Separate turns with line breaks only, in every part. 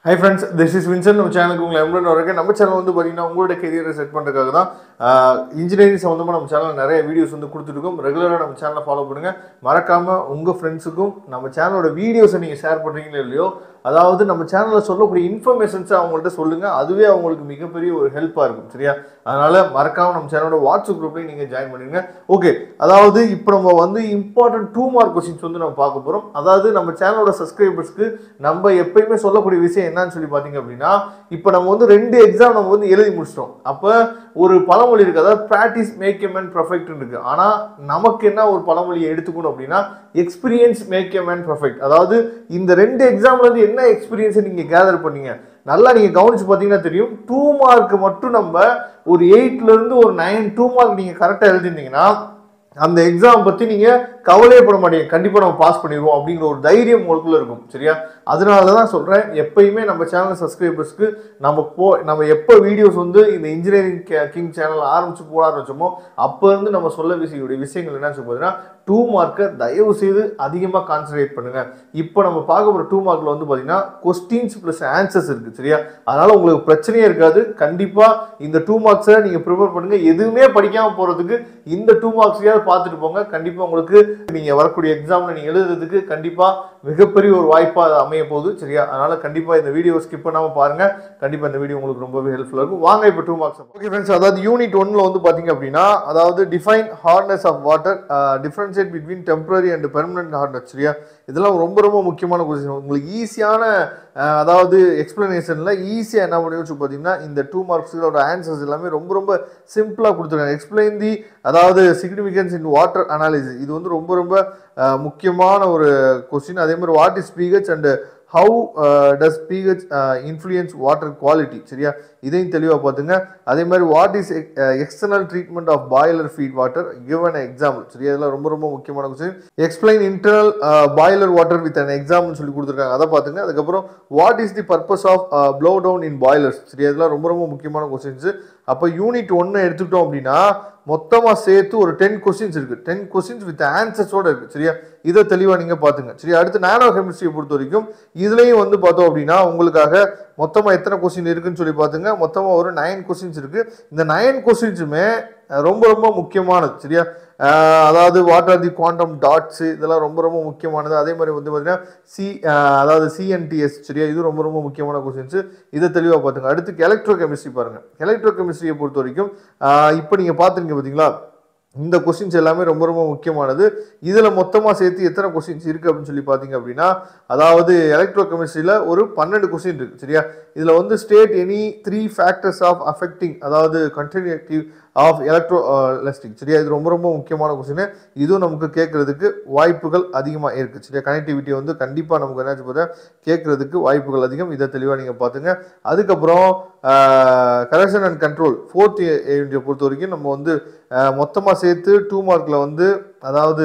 high friends this is Vinson நம்ம சேனலுக்கு உங்களை எம்டன் வரக்கு நம்ம சேனல் வந்து பார்த்தீங்கன்னா உங்களோட கெரியரை செட் பண்ணுறதுக்காக தான் இன்ஜினியரிங் சம்மந்தமாக நம்ம சேனலில் நிறைய வீடியோஸ் வந்து கொடுத்துருக்கோம் ரெகுலராக நம்ம சேனலை ஃபாலோ பண்ணுங்கள் மறக்காமல் உங்கள் ஃப்ரெண்ட்ஸுக்கும் நம்ம சேனலோட வீடியோஸை நீங்கள் ஷேர் பண்ணுறீங்களோ இல்லையோ அதாவது நம்ம சேனலில் சொல்லக்கூடிய இன்ஃபர்மேஷன்ஸை அவங்கள்ட்ட சொல்லுங்கள் அதுவே அவங்களுக்கு மிகப்பெரிய ஒரு ஹெல்ப்பாக இருக்கும் சரியா அதனால் மறக்காமல் நம்ம சேனலோட வாட்ஸ்அப் குரூப்லையும் நீங்கள் ஜாயின் பண்ணுங்க ஓகே அதாவது இப்போ நம்ம வந்து இம்பார்ட்டன்ட் டூ மார்க் கொஸ்டின்ஸ் வந்து நம்ம பார்க்க போகிறோம் அதாவது நம்ம சேனலோட சப்ஸ்கிரைபர்ஸ்க்கு நம்ம எப்பயுமே சொல்லக்கூடிய விஷயம் என்னன்னு சொல்லி பார்த்தீங்க அப்படின்னா இப்போ நம்ம வந்து ரெண்டு எக்ஸாம் நம்ம வந்து எழுதி முடிச்சிட்டோம் அப்போ ஒரு பழமொழி இருக்குது அதாவது practice make a man perfect இருக்கு ஆனால் நமக்கு என்ன ஒரு பழமொழியை எடுத்துக்கணும் அப்படின்னா experience make a man perfect அதாவது இந்த ரெண்டு எக்ஸாம்ல இருந்து என்ன எக்ஸ்பீரியன்ஸை நீங்கள் கேதர் பண்ணீங்க நல்லா நீங்கள் கவனிச்சு பார்த்தீங்கன்னா தெரியும் டூ மார்க் மட்டும் நம்ம ஒரு எயிட்லேருந்து ஒரு நைன் டூ மார்க் நீங்கள் கரெக்டாக எழுதிருந்தீங்கன்னா அந்த எக்ஸாம் பற்றி நீங்கள் கவலையே பட மாட்டீங்க கண்டிப்பாக நம்ம பாஸ் பண்ணிடுவோம் அப்படிங்கிற ஒரு தைரியம் உங்களுக்குள்ள இருக்கும் சரியா அதனால தான் சொல்கிறேன் எப்பயுமே நம்ம சேனல் சப்ஸ்கிரைபர்ஸ்க்கு நம்ம போ நம்ம எப்போ வீடியோஸ் வந்து இந்த இன்ஜினியரிங் கிங் சேனல் ஆரம்பிச்சு போட ஆரம்பிச்சோமோ அப்போ இருந்து நம்ம சொல்ல விஷயக்கூடிய விஷயங்கள் என்ன சொல்லி பார்த்தீங்கன்னா டூ மார்க்கை தயவு செய்து அதிகமாக கான்சன்ட்ரேட் பண்ணுங்க இப்போ நம்ம பார்க்க போகிற டூ மார்க்கில் வந்து பார்த்தீங்கன்னா கொஸ்டின்ஸ் ப்ளஸ் ஆன்சர்ஸ் இருக்குது சரியா அதனால் உங்களுக்கு பிரச்சனையே இருக்காது கண்டிப்பாக இந்த டூ மார்க்ஸை நீங்கள் ப்ரிப்பேர் பண்ணுங்க எதுவுமே படிக்காமல் போகிறதுக்கு இந்த டூ மார்க்ஸையாவது பார்த்துட்டு போங்க கண்டிப்பாக உங்களுக்கு நீங்கள் வரக்கூடிய எக்ஸாமில் நீங்கள் எழுதுறதுக்கு கண்டிப்பாக மிகப்பெரிய ஒரு வாய்ப்பாக அது அமைய போகுது சரியா அதனால் கண்டிப்பாக இந்த வீடியோ ஸ்கிப் பண்ணாமல் பாருங்கள் கண்டிப்பாக இந்த வீடியோ உங்களுக்கு ரொம்பவே ஹெல்ப்ஃபுல்லாக இருக்கும் வாங்க இப்போ டூ மார்க்ஸ் ஓகே ஃப்ரெண்ட்ஸ் அதாவது யூனிட் ஒன்ல வந்து பார்த்தீங்க அப்படின்னா அதாவது define hardness of water differentiate between temporary and permanent hardness சரியா இதெல்லாம் ரொம்ப ரொம்ப முக்கியமான கொஸ்டின் உங்களுக்கு ஈஸியான அஹ், அதாவது எக்ஸ்பிளனேஷனில் ஈஸியாக என்ன பண்ணி வச்சு பார்த்தீங்கன்னா இந்த டூ மார்க்ஸோட ஆன்சர்ஸ் எல்லாமே ரொம்ப ரொம்ப சிம்பிளாக கொடுத்துருக்காங்க எக்ஸ்பிளைன் தி அதாவது சிக்னிஃபிகன்ஸ் இன் வாட்டர் அனாலிசிஸ் இது வந்து ரொம்ப ரொம்ப அஹ், முக்கியமான ஒரு கொஸ்டின் அதே மாதிரி what is pH and how does pH influence water quality சரியா இதையும் தெளிவாக பார்த்துங்க அதே மாதிரி what is external treatment of boiler feed water given example சரியா இதெல்லாம் ரொம்ப ரொம்ப முக்கியமான question explain internal boiler water with an example சொல்லி கொடுத்துருக்காங்க அதை பார்த்துங்க அதுக்கப்புறம் what is the purpose of blow down in boilers சரியா இதெல்லாம் ரொம்ப ரொம்ப முக்கியமான கொஸ்டின்ஸ் அப்போ யூனிட் ஒன்று எடுத்துக்கிட்டோம் அப்படின்னா மொத்தமாக சேர்த்து ஒரு டென் கொஸ்டின்ஸ் இருக்குது டென் கொஸ்டின்ஸ் வித் ஆன்சர்ஸோட இருக்குது சரியா இதை தெளிவாக நீங்கள் பார்த்துங்க சரி அடுத்து நானோ கெமிஸ்ட்ரியை பொறுத்த வரைக்கும் இதுலேயும் வந்து பார்த்தோம் அப்படின்னா உங்களுக்காக மொத்தமாக எத்தனை கொஸ்டின் இருக்குன்னு சொல்லி பார்த்துங்க மொத்தமாக ஒரு நைன் கொஸ்டின்ஸ் இருக்குது இந்த நைன் கொஸ்டின்ஸுமே ரொம்ப ரொம்ப முக்கியமானது சரியா அஹ் அதாவது what are the quantum dots இதெல்லாம் ரொம்ப ரொம்ப முக்கியமானது அதே மாதிரி வந்து பார்த்தீங்கன்னா சி அதாவது சிஎன்டிஎஸ் சரியா இது ரொம்ப ரொம்ப முக்கியமான கொஸ்டின்ஸ் இதை தெளிவாக பார்த்துங்க அடுத்து எலக்ட்ரோ கெமிஸ்ட்ரி பாருங்கள் எலக்ட்ரோ கெமிஸ்ட்ரியை பொறுத்த வரைக்கும் இப்போ நீங்கள் பார்த்துருங்க பார்த்தீங்களா இந்த கொஸ்டின்ஸ் எல்லாமே ரொம்ப ரொம்ப முக்கியமானது இதில் மொத்தமாக சேர்த்து எத்தனை கொஸ்டின்ஸ் இருக்குது அப்படின்னு சொல்லி பார்த்தீங்க அப்படின்னா அதாவது எலக்ட்ரோ கெமிஸ்ட்ரியில் ஒரு பன்னெண்டு கொஸ்டின் இருக்குது சரியா இதில் வந்து state any three factors of affecting அதாவது கண்டினியூட்டிவ் ஆஃப் எலக்ட்ரோ எலக்ட்ரிக் சரியா இது ரொம்ப ரொம்ப முக்கியமான கொஸ்டின் இதுவும் நமக்கு கேட்கறதுக்கு வாய்ப்புகள் அதிகமாக இருக்குது சரியா கனெக்டிவிட்டி வந்து கண்டிப்பாக நமக்கு என்னாச்சு பார்த்தா கேட்கறதுக்கு வாய்ப்புகள் அதிகம் இதை தெளிவாக நீங்கள் பார்த்துங்க அதுக்கப்புறம் கரெக்ஷன் அண்ட் கண்ட்ரோல் ஃபோர்த் யூனிட்டை பொறுத்த வரைக்கும் நம்ம வந்து மொத்தமாக சேர்த்து டூ மார்க்கில் வந்து அதாவது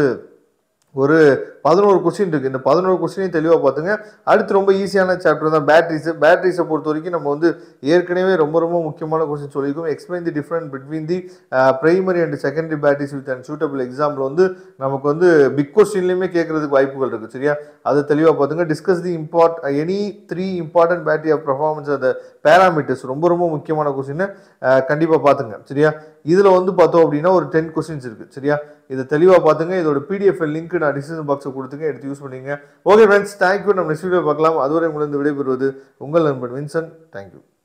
ஒரு பதினோரு கொஸ்டின் இருக்குது இந்த பதினோரு கொஸ்டினையும் தெளிவாக பார்த்துங்க அடுத்து ரொம்ப ஈஸியான சாப்டர் தான் பேட்டரிஸ் பேட்டரிஸை பொறுத்த வரைக்கும் நம்ம வந்து ஏற்கனவே ரொம்ப ரொம்ப முக்கியமான கொஸ்டின் சொல்லியிருக்கோம் explain the different between the primary and secondary batteries with and suitable example வந்து நமக்கு வந்து பிக் கொஸ்டின்லையுமே கேட்கறதுக்கு வாய்ப்புகள் இருக்குது சரியா அதை தெளிவாக பார்த்துங்க discuss the import any three important battery of performance அந்த பேராமீட்டர்ஸ் ரொம்ப ரொம்ப முக்கியமான கொஸ்டின் கண்டிப்பாக பார்த்துங்க சரியா இதில் வந்து பார்த்தோம் அப்படின்னா ஒரு டென் கொஸ்டின்ஸ் இருக்குது சரியா இதை தெளிவாக பார்த்துங்க இதோட பிடிஎஃப் லிங்க் நான் டிஸ்கிரிப்ஷன் பாக்ஸில் கொடுத்துங்க எடுத்து யூஸ் பண்ணிங்க ஓகே ஃப்ரெண்ட்ஸ் தேங்க்யூ நம்ம நெக்ஸ்ட் வீடியோ பார்க்கலாம் அதுவரை உங்களிருந்து விடைபெறுவது உங்கள் நண்பன் வின்சன் தேங்க்யூ